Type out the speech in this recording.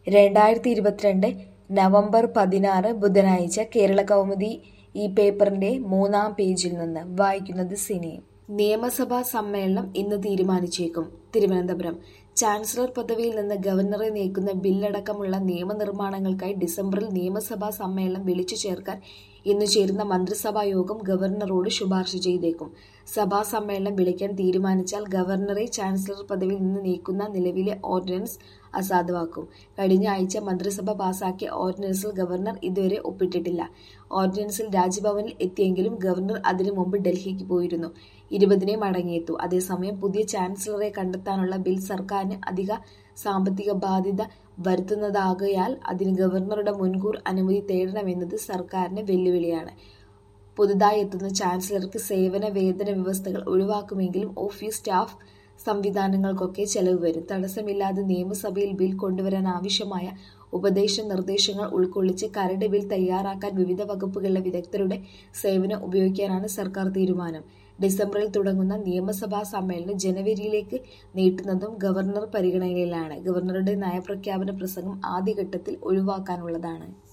രണ്ടായിരത്തി ഇരുപത്തിരണ്ട് നവംബർ പതിനാറ് ബുധനാഴ്ച കേരള കൗമുദി ഈ പേപ്പറിന്റെ മൂന്നാം പേജിൽ നിന്ന് വായിക്കുന്നത് സിനി നിയമസഭാ സമ്മേളനം ഇന്ന് തീരുമാനിച്ചേക്കും തിരുവനന്തപുരം ചാൻസലർ പദവിയിൽ നിന്ന് ഗവർണറെ നീക്കുന്ന ബില്ലടക്കമുള്ള നിയമനിർമ്മാണങ്ങൾക്കായി ഡിസംബറിൽ നിയമസഭാ സമ്മേളനം വിളിച്ചു ചേർക്കാൻ ഇന്ന് ചേരുന്ന മന്ത്രിസഭാ യോഗം ഗവർണറോട് ശുപാർശ ചെയ്തേക്കും സഭാ സമ്മേളനം വിളിക്കാൻ തീരുമാനിച്ചാൽ ഗവർണറെ ചാൻസലർ പദവിയിൽ നിന്ന് നീക്കുന്ന നിലവിലെ ഓർഡിനൻസ് അസാധുവാക്കും കഴിഞ്ഞ ആഴ്ച മന്ത്രിസഭ പാസാക്കിയ ഓർഡിനൻസിൽ ഗവർണർ ഇതുവരെ ഒപ്പിട്ടിട്ടില്ല ഓർഡിനൻസിൽ രാജ്ഭവനിൽ എത്തിയെങ്കിലും ഗവർണർ അതിനു മുമ്പ് ഡൽഹിക്ക് പോയിരുന്നു ഇരുപതിനെ മടങ്ങിയെത്തു അതേസമയം പുതിയ ചാൻസലറെ കണ്ടെത്താനുള്ള ബിൽ സർക്കാരിന് അധിക സാമ്പത്തിക ബാധ്യത വരുത്തുന്നതാകയാൽ അതിന് ഗവർണറുടെ മുൻകൂർ അനുമതി തേടണമെന്നത് സർക്കാരിന് വെല്ലുവിളിയാണ് പുതുതായി എത്തുന്ന ചാൻസലർക്ക് സേവന വേതന വ്യവസ്ഥകൾ ഒഴിവാക്കുമെങ്കിലും ഓഫീസ് സ്റ്റാഫ് സംവിധാനങ്ങൾക്കൊക്കെ ചെലവ് വരും തടസ്സമില്ലാതെ നിയമസഭയിൽ ബിൽ കൊണ്ടുവരാൻ ആവശ്യമായ ഉപദേശ നിർദ്ദേശങ്ങൾ ഉൾക്കൊള്ളിച്ച് കരട് ബിൽ തയ്യാറാക്കാൻ വിവിധ വകുപ്പുകളിലെ വിദഗ്ധരുടെ സേവനം ഉപയോഗിക്കാനാണ് സർക്കാർ തീരുമാനം ഡിസംബറിൽ തുടങ്ങുന്ന നിയമസഭാ സമ്മേളനം ജനുവരിയിലേക്ക് നീട്ടുന്നതും ഗവർണർ പരിഗണനയിലാണ് ഗവർണറുടെ നയപ്രഖ്യാപന പ്രസംഗം ആദ്യഘട്ടത്തിൽ ഒഴിവാക്കാനുള്ളതാണ്